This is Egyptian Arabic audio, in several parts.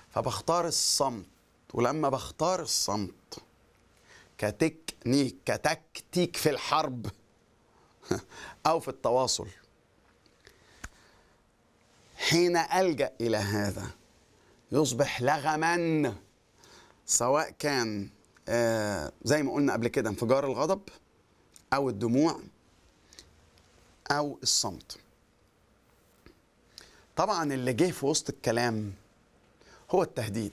فبختار الصمت ولما بختار الصمت كتكنيك كتكتيك في الحرب او في التواصل حين الجا الى هذا يصبح لغما سواء كان آه زي ما قلنا قبل كده انفجار الغضب او الدموع او الصمت طبعا اللي جه في وسط الكلام هو التهديد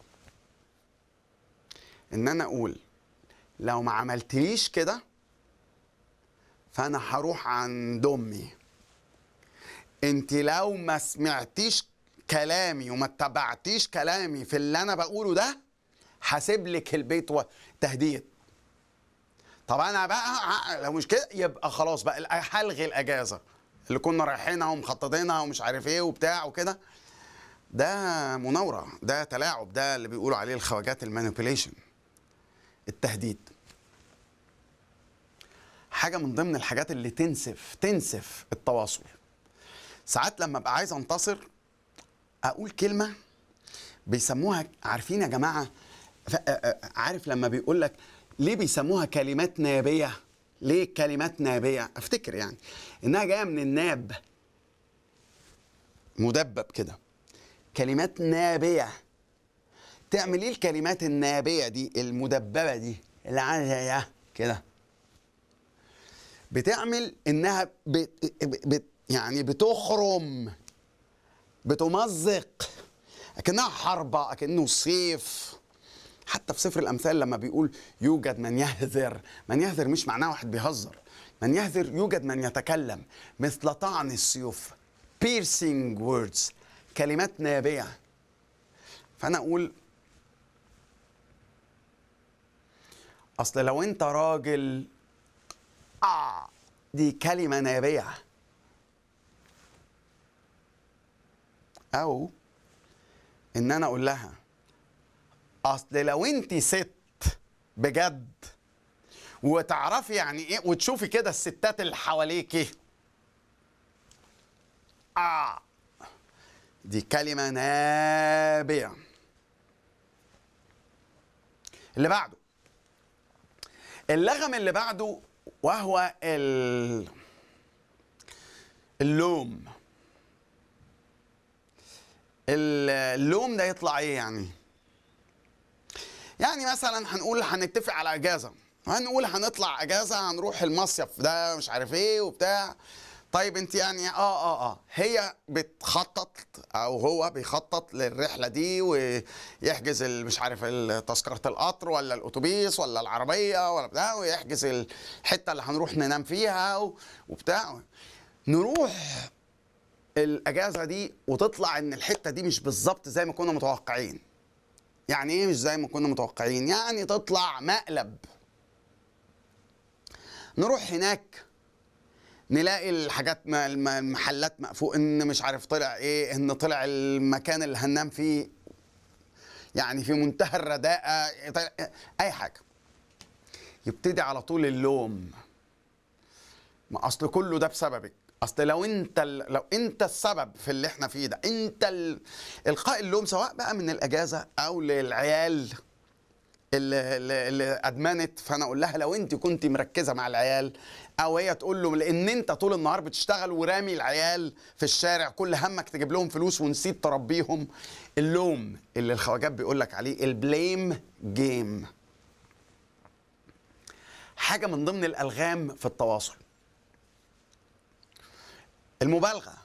ان انا اقول لو ما عملتليش كده فانا هروح عند امي انت لو ما سمعتيش كلامي وما اتبعتيش كلامي في اللي انا بقوله ده هسيب لك البيت وتهديد طب انا بقى لو مش كده يبقى خلاص بقى هلغي الاجازه اللي كنا رايحينها ومخططينها ومش عارف ايه وبتاع وكده ده مناوره ده تلاعب ده اللي بيقولوا عليه الخواجات المانيبيوليشن التهديد حاجه من ضمن الحاجات اللي تنسف تنسف التواصل ساعات لما ابقى عايز انتصر اقول كلمه بيسموها عارفين يا جماعه عارف لما بيقول لك ليه بيسموها كلمات نابيه ليه كلمات نابيه افتكر يعني انها جايه من الناب مدبب كده كلمات نابيه تعمل ايه الكلمات النابيه دي المدببه دي اللي عامله كده بتعمل انها بت بت يعني بتخرم بتمزق اكنها حربه اكنه سيف حتى في سفر الامثال لما بيقول يوجد من يهذر من يهذر مش معناه واحد بيهزر من يهذر يوجد من يتكلم مثل طعن السيوف piercing words كلمات نابيه فانا اقول اصل لو انت راجل اه دي كلمه نابيه او ان انا اقول لها اصل لو انت ست بجد وتعرفي يعني ايه وتشوفي كده الستات اللي حواليكي اه دي كلمه نابيه اللي بعده اللغم اللي بعده وهو ال... اللوم اللوم ده يطلع ايه يعني يعني مثلا هنقول هنتفق على اجازه هنقول هنطلع اجازه هنروح المصيف ده مش عارف ايه وبتاع طيب انت يعني اه اه اه هي بتخطط او هو بيخطط للرحله دي ويحجز مش عارف تذكره القطر ولا الاتوبيس ولا العربيه ولا بتاع ويحجز الحته اللي هنروح ننام فيها وبتاع نروح الاجازه دي وتطلع ان الحته دي مش بالظبط زي ما كنا متوقعين يعني ايه مش زي ما كنا متوقعين يعني تطلع مقلب نروح هناك نلاقي الحاجات المحلات مقفول ان مش عارف طلع ايه ان طلع المكان اللي هننام فيه يعني في منتهى الرداءة اي حاجة يبتدي على طول اللوم ما اصل كله ده بسببك اصل لو انت لو انت السبب في اللي احنا فيه ده انت القاء اللوم سواء بقى من الاجازه او للعيال اللي, اللي ادمنت فانا اقول لها لو انت كنت مركزه مع العيال او هي تقول له لان انت طول النهار بتشتغل ورامي العيال في الشارع كل همك تجيب لهم فلوس ونسيت تربيهم اللوم اللي الخواجات بيقول لك عليه البليم جيم حاجه من ضمن الالغام في التواصل المبالغه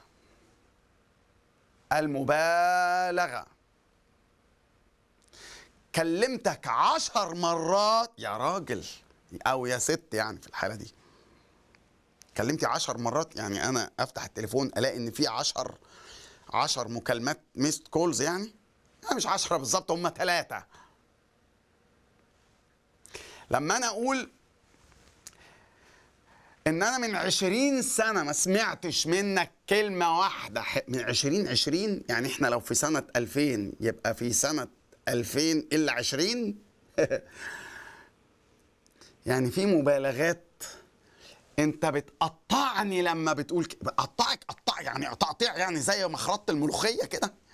المبالغه كلمتك عشر مرات يا راجل او يا ست يعني في الحاله دي كلمتي عشر مرات يعني انا افتح التليفون الاقي ان في عشر عشر مكالمات ميست كولز يعني يعني مش عشرة بالظبط هم ثلاثة لما انا اقول ان انا من عشرين سنة ما سمعتش منك كلمة واحدة من عشرين عشرين يعني احنا لو في سنة الفين يبقى في سنة الفين الا عشرين يعني في مبالغات انت بتقطعني لما بتقول بقطعك قطع يعني تقطيع يعني زي مخرطة الملوخية كده